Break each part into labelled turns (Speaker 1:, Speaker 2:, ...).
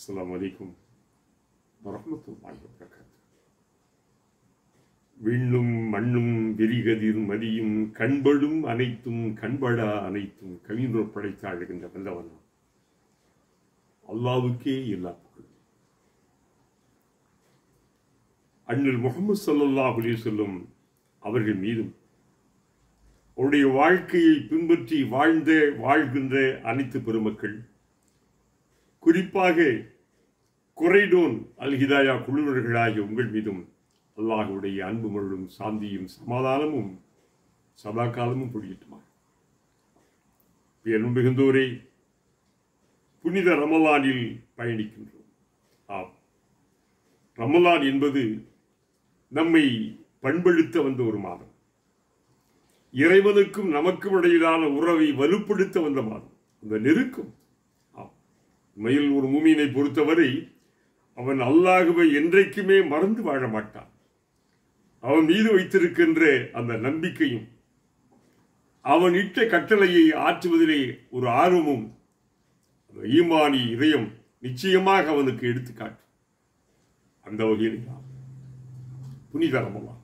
Speaker 1: அஸ்ஸலாமு அலைக்கும் வரஹ்மத்துல்லாஹி வபரகாத்துஹு விண்ணும் மண்ணும் விரிகதிர் மதியும் கண்படும் அனைத்தும் கண்படா அனைத்தும் கவிஞர் படைத்து அழுகின்ற வல்லவன் அல்லாவுக்கே எல்லா புகழும் அண்ணல் முகமது ஸல்லல்லாஹு அலைஹி வஸல்லம் அவர்கள் மீதும் அவருடைய வாழ்க்கையை பின்பற்றி வாழ்ந்த வாழ்கின்ற அனைத்து பெருமக்கள் குறிப்பாக குறைடோன் அல் ஹிதாயா குழுவினர்களாகிய உங்கள் மீதும் அல்லாஹுடைய அன்பு மருளும் சாந்தியும் சமாதானமும் சதா காலமும் பொழியட்டுமா பேரும் மிகுந்தோரே புனித ரமலானில் பயணிக்கின்றோம் ஆம் ரமலான் என்பது நம்மை பண்படுத்த வந்த ஒரு மாதம் இறைவனுக்கும் நமக்கும் இடையிலான உறவை வலுப்படுத்த வந்த மாதம் அந்த நெருக்கம் ஆம். உண்மையில் ஒரு மூமியினை பொறுத்தவரை அவன் அல்லாஹுவை என்றைக்குமே மறந்து வாழ மாட்டான் அவன் மீது வைத்திருக்கின்ற அந்த நம்பிக்கையும் அவன் இட்ட கட்டளையை ஆற்றுவதிலே ஒரு ஆர்வமும் அந்த ஈமானி இதயம் நிச்சயமாக அவனுக்கு எடுத்துக்காட்டு அந்த வகையில் தான் புனித ரமலான்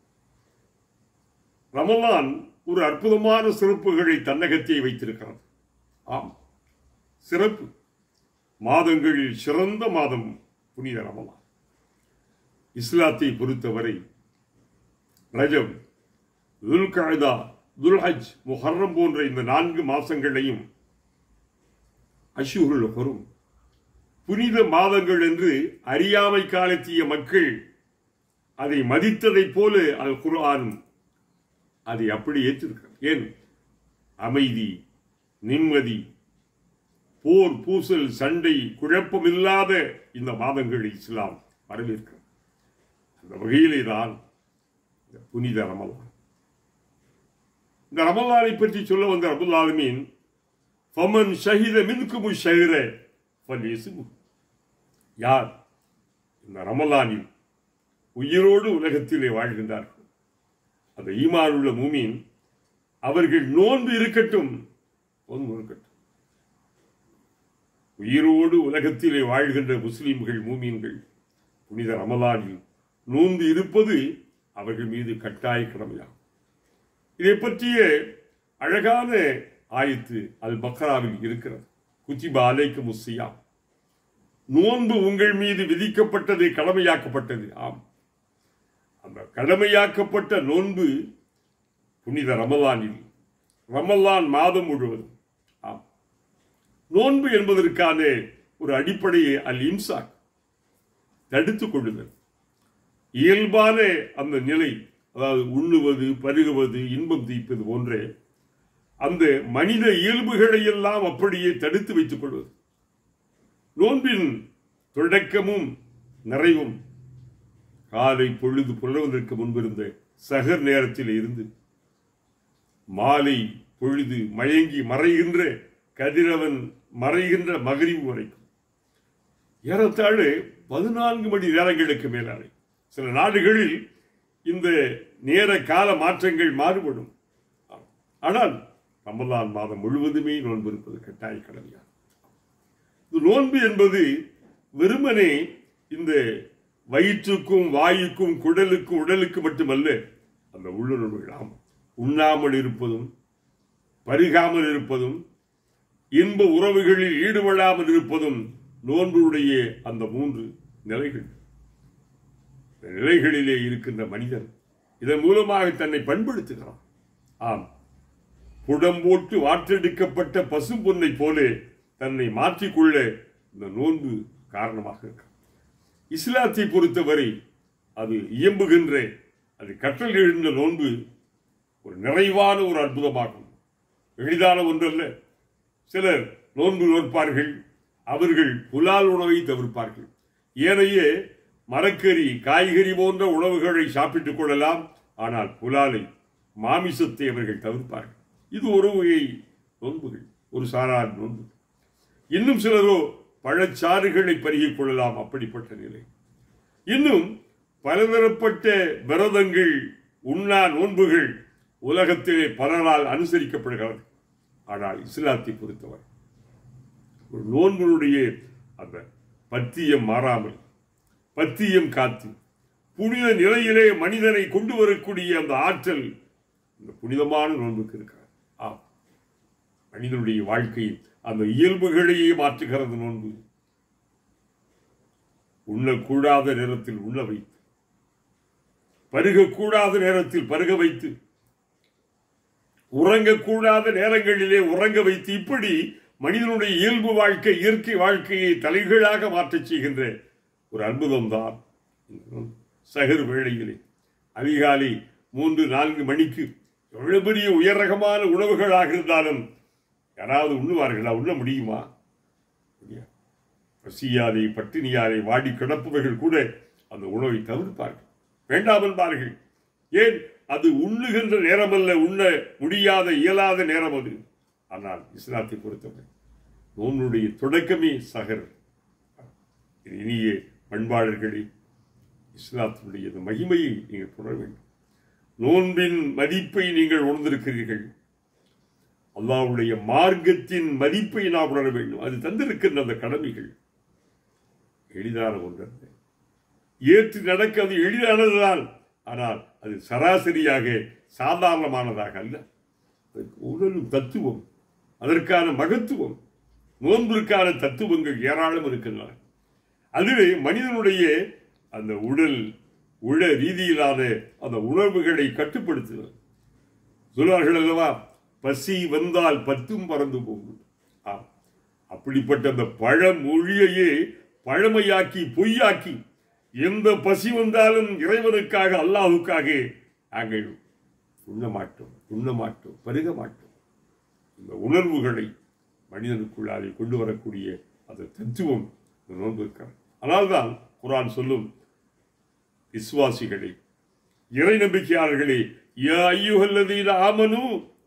Speaker 1: ரமலான் ஒரு அற்புதமான சிறப்புகளை தன்னகத்தை வைத்திருக்கிறது ஆம் சிறப்பு மாதங்களில் சிறந்த மாதம் புனித ரமலான் இஸ்லாத்தை பொறுத்தவரை ரஜம் துல்காய்தா துல்ஹஜ் முஹர்ரம் போன்ற இந்த நான்கு மாசங்களையும் அஷூருல் வரும் புனித மாதங்கள் என்று அறியாமை காலத்திய மக்கள் அதை மதித்ததைப் போல அல் குர்ஆனும் அதை அப்படி ஏற்றிருக்கிறார் ஏன் அமைதி நிம்மதி போர் பூசல் சண்டை குழப்பமில்லாத இந்த மாதங்கள் இஸ்லாம் வரவேற்கிறது அந்த வகையிலே தான் இந்த புனித ரமலான் இந்த ரமலானை பற்றி சொல்ல வந்த அபுல் ஆலமீன் ஃபமன் ஷஹித மின்குமு ஷஹிர ஃபல்யசுமு யார் இந்த ரமலானில் உயிரோடு உலகத்திலே வாழ்கின்றார்கள் அந்த ஈமான் உள்ள மூமீன் அவர்கள் நோன்பு இருக்கட்டும் நோன்பு இருக்கட்டும் உயிரோடு உலகத்திலே வாழ்கின்ற முஸ்லிம்கள் மூமீன்கள் புனித ரமலானில் நோன்பு இருப்பது அவர்கள் மீது கட்டாய கடமையாகும் இதை பற்றிய அழகான ஆயத்து அல் பக்ராவில் இருக்கிறது குத்திபா அலைக்கு முஸ்ஸியா நோன்பு உங்கள் மீது விதிக்கப்பட்டது கடமையாக்கப்பட்டது ஆம் அந்த கடமையாக்கப்பட்ட நோன்பு புனித ரமலானில் ரமலான் மாதம் முழுவதும் ஆம் நோன்பு என்பதற்கான ஒரு அடிப்படையை அல் இம்சாக் தடுத்துக் கொள்ளுதல் இயல்பான அந்த நிலை அதாவது உண்ணுவது பருகுவது இன்பம் தீப்பது போன்ற அந்த மனித இயல்புகளை எல்லாம் அப்படியே தடுத்து வைத்துக் கொள்வது நோன்பின் தொடக்கமும் நிறைவும் காலை பொழுது புலர்வதற்கு முன்பிருந்த சகர் நேரத்தில் இருந்து மாலை பொழுது மயங்கி மறைகின்ற கதிரவன் மறைகின்ற மகரிவு வரைக்கும் ஏறத்தாழ பதினான்கு மணி நேரங்களுக்கு மேலான சில நாடுகளில் இந்த நேர கால மாற்றங்கள் மாறுபடும் ஆனால் ரமலான் மாதம் முழுவதுமே நோன்பு இருப்பது கட்டாய கடமையாகும் இந்த நோன்பு என்பது வெறுமனே இந்த வயிற்றுக்கும் வாயுக்கும் குடலுக்கும் உடலுக்கு மட்டுமல்ல அந்த உள்ளுணர்வுகள் ஆம் உண்ணாமல் இருப்பதும் பருகாமல் இருப்பதும் இன்ப உறவுகளில் ஈடுபடாமல் இருப்பதும் நோன்புடைய அந்த மூன்று நிலைகள் இந்த நிலைகளிலே இருக்கின்ற மனிதன் இதன் மூலமாக தன்னை பண்படுத்துகிறான் ஆம் புடம் போட்டு வாற்றெடுக்கப்பட்ட பசும் பொன்னை போல தன்னை மாற்றிக்கொள்ள இந்த நோன்பு காரணமாக இருக்கு இஸ்லாத்தை பொறுத்தவரை அது இயம்புகின்ற அது கற்றல் எழுந்த நோன்பு ஒரு நிறைவான ஒரு அற்புதமாகும் எளிதான ஒன்றல்ல சிலர் நோன்பு நோற்பார்கள் அவர்கள் புலால் உணவை தவிர்ப்பார்கள் ஏனைய மரக்கறி காய்கறி போன்ற உணவுகளை சாப்பிட்டுக் கொள்ளலாம் ஆனால் புலாலை மாமிசத்தை அவர்கள் தவிர்ப்பார்கள் இது ஒரு வகை நோன்புகள் ஒரு சாரார் நோன்பு இன்னும் சிலரோ பழச்சாறுகளை பருகிக் கொள்ளலாம் அப்படிப்பட்ட நிலை இன்னும் பலதரப்பட்ட விரதங்கள் உண்ணா நோன்புகள் உலகத்திலே பலரால் அனுசரிக்கப்படுகிறது ஆனால் இஸ்லாத்தை பொறுத்தவரை ஒரு நோன்புடைய அந்த பத்தியம் மாறாமல் பத்தியம் காத்து புனித நிலையிலே மனிதனை கொண்டு வரக்கூடிய அந்த ஆற்றல் இந்த புனிதமான நோன்புக்கு இருக்கிறார் ஆம் மனிதனுடைய வாழ்க்கையில் அந்த இயல்புகளையே மாற்றுகிறது நோன்பு உண்ணக்கூடாத நேரத்தில் உண்ண வைத்து பருகக்கூடாத நேரத்தில் பருக வைத்து உறங்கக்கூடாத நேரங்களிலே உறங்க வைத்து இப்படி மனிதனுடைய இயல்பு வாழ்க்கை இயற்கை வாழ்க்கையை தலைகீழாக மாற்றச் செய்கின்ற ஒரு அற்புதம் தான் சகர் வேளையிலே அதிகாலை மூன்று நான்கு மணிக்கு எவ்வளவு பெரிய உயர் ரகமான உணவுகளாக இருந்தாலும் யாராவது உண்ணுவார்களா உண்ண முடியுமா முடியாது. பசியாரை பட்டினியாரை வாடி கிடப்பவர்கள் கூட அந்த உணவை தவிர்ப்பார்கள் வேண்டாம் என்பார்கள் ஏன் அது உண்ணுகின்ற நேரமல்ல உண்ண முடியாத இயலாத நேரம் அது ஆனால் இஸ்லாத்தை பொறுத்தவரை நோனுடைய தொடக்கமே சகர் இது இனிய பண்பாளர்களே இஸ்லாத்தினுடைய இந்த மகிமையை நீங்கள் தொடர வேண்டும் நோன்பின் மதிப்பை நீங்கள் உணர்ந்திருக்கிறீர்கள் அல்லாஹ்வுடைய மார்க்கத்தின் மதிப்பை நாம் உணர வேண்டும் அது தந்திருக்கின்ற அந்த கடமைகள் எளிதான ஒன்றல்ல ஏற்று நடக்க அது எளிதானதுதான் ஆனால் அது சராசரியாக சாதாரணமானதாக அல்ல அதற்கு உணரும் தத்துவம் அதற்கான மகத்துவம் நோன்பிற்கான தத்துவங்கள் ஏராளம் இருக்கின்றன அதுவே மனிதனுடைய அந்த உடல் உள ரீதியிலான அந்த உணர்வுகளை கட்டுப்படுத்துவது சொல்வார்கள் அல்லவா பசி வந்தால் பத்தும் பறந்து போகும் ஆம் அப்படிப்பட்ட அந்த பழமொழியையே பழமையாக்கி பொய்யாக்கி எந்த பசி வந்தாலும் இறைவனுக்காக அல்லாஹுக்காக நாங்கள் உண்ண மாட்டோம் உண்ண மாட்டோம் பருக மாட்டோம் இந்த உணர்வுகளை மனிதனுக்குள்ளாலே கொண்டு வரக்கூடிய அந்த தத்துவம் இந்த நோன்பு இருக்கிறது அதனால்தான் குரான் சொல்லும் விசுவாசிகளே இறை நம்பிக்கையாளர்களே யா ஐயுகல்லதீன ஆமனு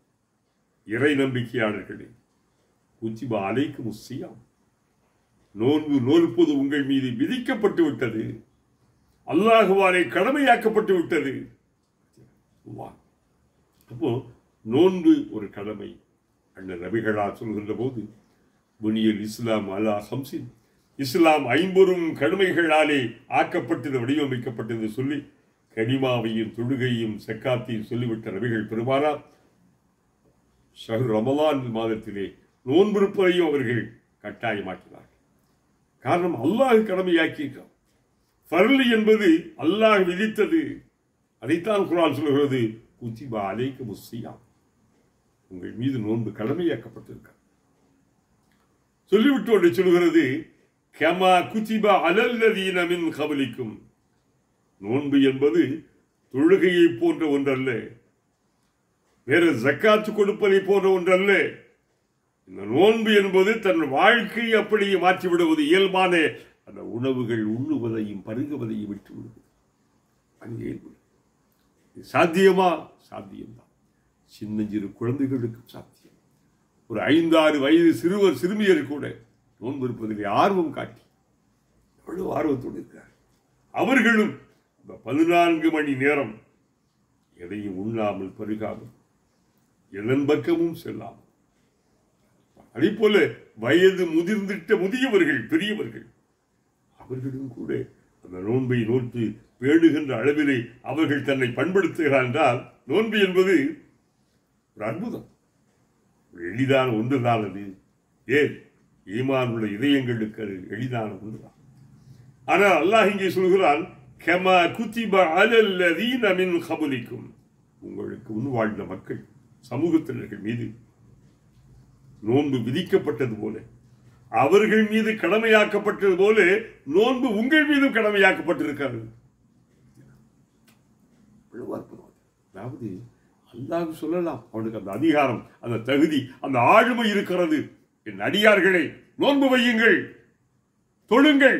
Speaker 1: இறை நம்பிக்கையாளர்களே குச்சிப அலைக்கு முஸ்ஸியாம் நோன்பு நோற்பது உங்கள் மீது விதிக்கப்பட்டு விட்டது அல்லாஹுவாரை கடமையாக்கப்பட்டு விட்டது அல்லாஹ். அப்போ நோன்பு ஒரு கடமை அண்ணன் நபிகளா சொல்கின்ற போது புனியல் இஸ்லாம் அலா ஹம்சின் இஸ்லாம் ஐம்பொரும் கடமைகளாலே ஆக்கப்பட்டது வடிவமைக்கப்பட்டது சொல்லி கனிமாவையும் தொழுகையும் செக்காத்தையும் சொல்லிவிட்ட நபிகள் பெருமானா ஷஹர் ரமலான் மாதத்திலே நோன்பிருப்பதையும் அவர்கள் கட்டாயமாக்கினார்கள் காரணம் அல்லாஹ் கடமையாக்கியிருக்கான் ஃபர்லி என்பது அல்லாஹ் விதித்தது அதைத்தான் குரான் சொல்கிறது குத்திபா அலைக்கு முஸ்ஸியாம் உங்கள் மீது நோன்பு கடமையாக்கப்பட்டிருக்க சொல்லிவிட்டு ஒன்று சொல்கிறது கமா குத்திபா அலல்லதீன மின் கபலிக்கும் நோன்பு என்பது தொழுகையை போன்ற ஒன்றல்ல வேற ஜக்காத்து கொடுப்பதை போன்ற ஒன்றல்ல இந்த நோன்பு என்பது தன் வாழ்க்கையை அப்படியே மாற்றி விடுவது இயல்பான அந்த உணவுகள் உண்ணுவதையும் பருகுவதையும் விட்டு விடுவது அது இயல்பு இது சாத்தியமா சாத்தியம்தான் சின்னஞ்சிறு குழந்தைகளுக்கு சாத்தியம் ஒரு ஐந்தாறு வயது சிறுவர் சிறுமியர் கூட நோன்பு இருப்பதிலே ஆர்வம் காட்டி எவ்வளவு ஆர்வத்தோடு இருக்கிறார் அவர்களும் இந்த பதினான்கு மணி நேரம் எதையும் உண்ணாமல் பருகாமல் எதன் பக்கமும் செல்லாமல் அதே போல வயது முதிர்ந்திட்ட முதியவர்கள் பெரியவர்கள் அவர்களும் கூட அந்த நோன்பை நோற்று பேணுகின்ற அளவிலே அவர்கள் தன்னை பண்படுத்துகிறார் என்றால் நோன்பு என்பது ஒரு அற்புதம் ஒரு எளிதான ஒன்றுதான் அது ஏன் ஈமானுடைய இதயங்களுக்கு அது எளிதான ஒன்றுதான் ஆனால் அல்லாஹ் இங்கே சொல்கிறான் கமா குத்திப அலல்லதீன மின் கபலிக்கும் உங்களுக்கு முன் வாழ்ந்த மக்கள் சமூகத்தினர்கள் மீது நோன்பு விதிக்கப்பட்டது போல அவர்கள் மீது கடமையாக்கப்பட்டது போல நோன்பு உங்கள் மீதும் கடமையாக்கப்பட்டிருக்கிறது எவ்வளவு அற்புதம் அது. அதாவது அல்லாஹ் சொல்லலாம் அவனுக்கு அந்த அதிகாரம் அந்த தகுதி அந்த ஆளுமை இருக்கிறது என் அடியார்களே நோன்பு வையுங்கள் தொழுங்கள்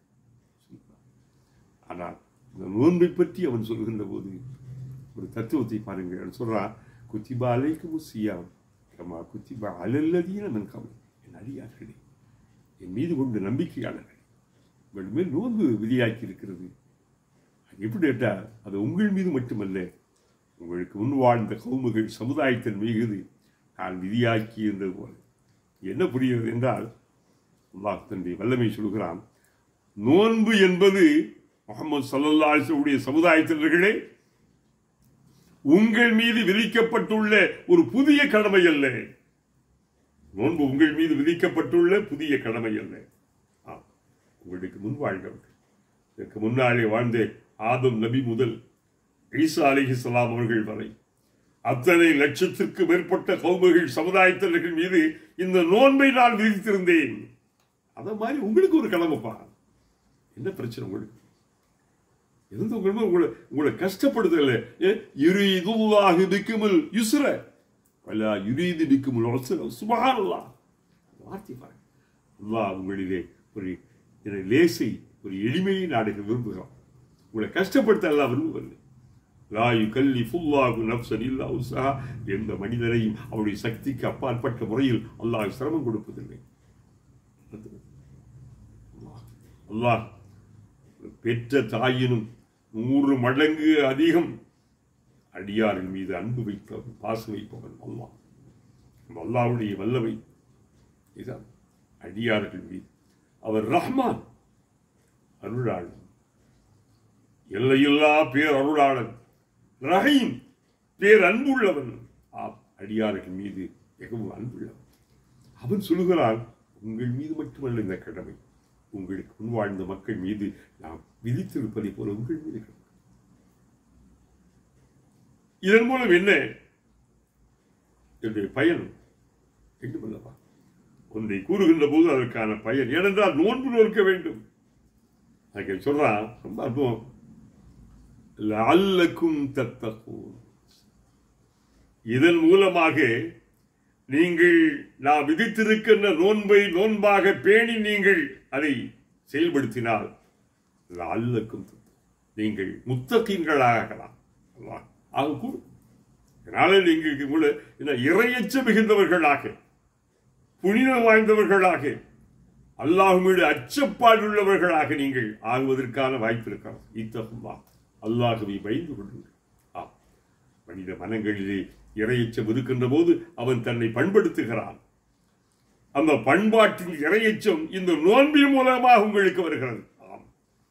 Speaker 1: ஆனால் இந்த நோன்பை பற்றி அவன் சொல்கின்ற போது ஒரு தத்துவத்தை பாருங்கள் அவன் சொல்றான் குத்திபா அலைக்கு முசியாம் கமா குத்திபா அலல்லதீன நன் கவலை என் அடியார்களே என் மீது கொண்டு நம்பிக்கையாளர்கள் உங்கள் மேல் நோன்பு விதியாக்கி இருக்கிறது அது எப்படி கேட்டால் அது உங்கள் மீது மட்டுமல்ல உங்களுக்கு முன் வாழ்ந்த கவுமுகள் சமுதாயத்தின் மீது நான் விதியாக்கி இருந்தது போல என்ன புரிகிறது என்றால் அல்லாஹ் தன்னுடைய வல்லமை சொல்கிறான் நோன்பு என்பது முகமது சல்லல்லா அலிஸ்வுடைய சமுதாயத்தினர்களே உங்கள் மீது விதிக்கப்பட்டுள்ள ஒரு புதிய கடமை அல்ல நோன்பு உங்கள் மீது விதிக்கப்பட்டுள்ள புதிய கடமை அல்ல ஆம், உங்களுக்கு முன் வாழ்ந்தவர்கள் இதற்கு முன்னாலே வாழ்ந்த ஆதம் நபி முதல் ஈசா அலிஹிஸ்லாம் அவர்கள் வரை அத்தனை லட்சத்திற்கு மேற்பட்ட கௌமகள் சமுதாயத்தினர்கள் மீது இந்த நோன்பை நான் விதித்திருந்தேன் அத மாதிரி உங்களுக்கு ஒரு கடமைப்பா என்ன பிரச்சனை உங்களுக்கு எந்த உங்களுமே உங்களை உங்களை கஷ்டப்படுதல யுரீதுல்லாஹி பிக்குமுல் யுஸ்ர வலா யுரீது பிக்குமுல் உஸ்ர சுப்ஹானல்லாஹ் வார்த்தை பாருங்க அல்லாஹ் உங்களிலே ஒரு ஒரு லேசை ஒரு எளிமையை நாடுக விரும்புகிறோம் உங்களை கஷ்டப்படுத்த அல்லாஹ் விரும்பவில்லை லா யுகல்லிஃபுல்லாஹு நஃப்ஸன் இல்லா உஸ்ஸஹா எந்த மனிதரையும் அவருடைய சக்திக்கு அப்பாற்பட்ட முறையில் அல்லாஹ் சிரமம் கொடுப்பதில்லை அல்லாஹ் பெற்ற தாயினும் நூறு மடங்கு அதிகம் அடியாரின் மீது அன்பு வைப்பவன் பாசம் வைப்பவன் அல்லாஹ் நம்ம அல்லாஹ்வுடைய வல்லமை இதுதான் அடியார்கள் மீது அவர் ரஹ்மான் அருளாளன் எல்லையில்லா பேர் அருளாளன் ரஹீம் பேர் அன்புள்ளவன் ஆம், அடியார்கள் மீது மிகவும் அன்புள்ளவன் அவன் சொல்லுகிறான் உங்கள் மீது மட்டுமல்ல இந்த கடமை உங்களுக்கு முன் வாழ்ந்த மக்கள் மீது நாம் விதித்திருப்பதை போல உங்கள் மீது கடமை இதன் மூலம் என்ன என்னுடைய பயன் வேண்டுமல்லவா ஒன்றை கூறுகின்ற போது அதற்கான பயன் ஏனென்றால் நோன்பு நோக்க வேண்டும் அதுக்கு சொல்றான் ரொம்ப அற்புதம் லஅல்லக்கும் தத்தகூன் இதன் மூலமாக நீங்கள் நான் விதித்திருக்கின்ற நோன்பை நோன்பாக பேணி நீங்கள் அதை செயல்படுத்தினால் லஅல்லக்கும் தத்தகூன். நீங்கள் முத்தகீன்களாகலாம் அல்லாஹ் ஆக கூடும் இதனால நீங்கள் உங்களை என்ன இறையச்ச மிகுந்தவர்களாக புனிதம் வாய்ந்தவர்களாக அல்லாஹ் மீது அச்சப்பாடுள்ளவர்களாக நீங்கள் ஆகுவதற்கான வாய்ப்பு இருக்கிறது இத்தகுமா அல்லாஹுவை பயந்து கொள்ளுங்கள் ஆம் மனித மனங்களிலே இறையச்சம் இருக்கின்ற போது அவன் தன்னை பண்படுத்துகிறான் அந்த பண்பாட்டின் இறையச்சம் இந்த நோன்பின் மூலமாக உங்களுக்கு வருகிறது ஆம்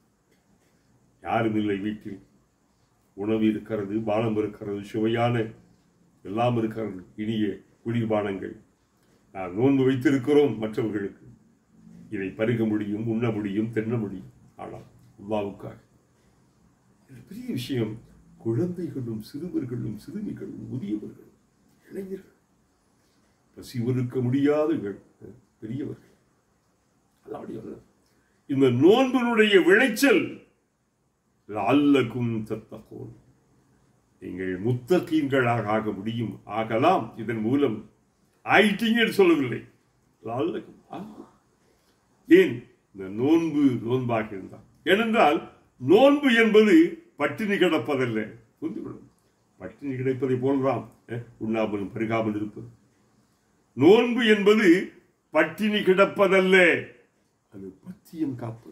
Speaker 1: யாரும் இல்லை வீட்டில் உணவு இருக்கிறது பானம் இருக்கிறது சுவையான எல்லாம் இருக்கிறது இனிய குளிர்பானங்கள் நான் நோன்பு வைத்திருக்கிறோம் மற்றவர்களுக்கு இதை பருக முடியும் உண்ண முடியும் தென்ன முடியும் ஆனால் அல்லாவுக்காக இது பெரிய விஷயம் குழந்தைகளும் சிறுவர்களும் சிறுமிகளும் முதியவர்களும் இளைஞர்கள் பசி ஒதுக்க முடியாதவர்கள் பெரியவர்கள் அல்லாவுடைய வல்லமை. இந்த நோன்பினுடைய விளைச்சல் அல்லக்கும் தத்தகோன் நீங்கள் முத்தகீன்களாக ஆக முடியும் ஆகலாம் இதன் மூலம் ஆயிட்டீங்கன்னு சொல்லவில்லை லஅல்லக்கும் ஆகும். ஏன் இந்த நோன்பு நோன்பாக இருந்தால் ஏனென்றால் நோன்பு என்பது பட்டினி கிடப்பதல்ல புரிந்துவிடும் பட்டினி கிடைப்பதை போல்தான் அஹ், உண்ணாமலும் பருகாமல் இருப்பது நோன்பு என்பது பட்டினி கிடப்பதல்ல அது பத்தியம் காப்பது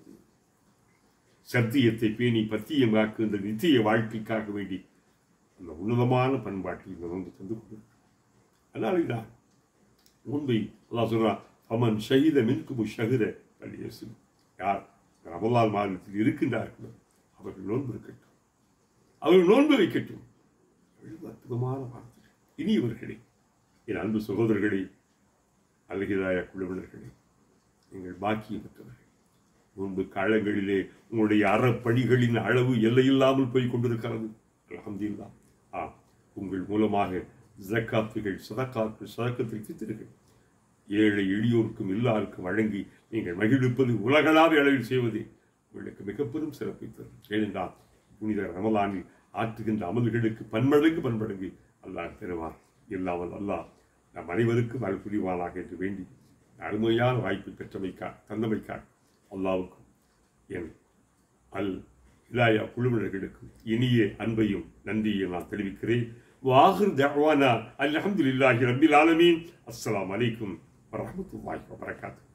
Speaker 1: சத்தியத்தை பேணி பத்தியம் காக்குகின்ற நித்திய வாழ்க்கைக்காக வேண்டி அந்த உன்னதமான பண்பாட்டை இந்த நோன்பு தந்து கொண்டிருக்கிறது அதனால இதான் நோன்பை அல்லாஹ் சொல்றான் அமன் ஷஹீத மின்குமு ஷஹித பள்ளியசு யார் ரமலான் மாதத்தில் இருக்கின்றார்களோ அவர்கள் நோன்பு இருக்கட்டும் அவர்கள் நோன்பு வைக்கட்டும் எவ்வளவு அற்புதமான வார்த்தை இனியவர்களே என் அன்பு சகோதரர்களே அழகிதாய குழுவினர்களே நீங்கள் பாக்கியமற்றவர்கள் முன்பு காலங்களிலே உங்களுடைய அறப்பணிகளின் அளவு எல்லையில்லாமல் போய் கொண்டிருக்கிறது அல்ஹம்துலில்லாஹ் ஆ உங்கள் மூலமாக ஜக்காத்துகள் சதக்காத்துகள் சதக்கத்தில் சித்திருங்கள் ஏழை எளியோருக்கும் எல்லாருக்கும் வழங்கி நீங்கள் மகிழ்விப்பது உலகளாவிய அளவில் செய்வது உங்களுக்கு மிக பெரும் சிறப்பை தரும் ஏனென்றால் புனித ரமலானில் ஆற்றுகின்ற அமல்களுக்கு பன்மடங்கு பன்மடங்கு அல்லாஹ் தருவார் இல்லாமல் அல்லாஹ் நம் அனைவருக்கும் அருள் புரிவானாக என்று வேண்டி அருமையான வாய்ப்பை பெற்றமைக்கா தந்தமைக்கா அல்லாவுக்கும் என் அல் இலாயா குழுவினர்களுக்கும் இனிய அன்பையும் நன்றியை நான் தெரிவிக்கிறேன் வாஹிர் தஅவானா அல்ஹம்துலில்லாஹி ரப்பில் ஆலமீன் அஸ்ஸலாமு அலைக்கும் வரஹ்மத்துல்லாஹி வபரகாத்துஹு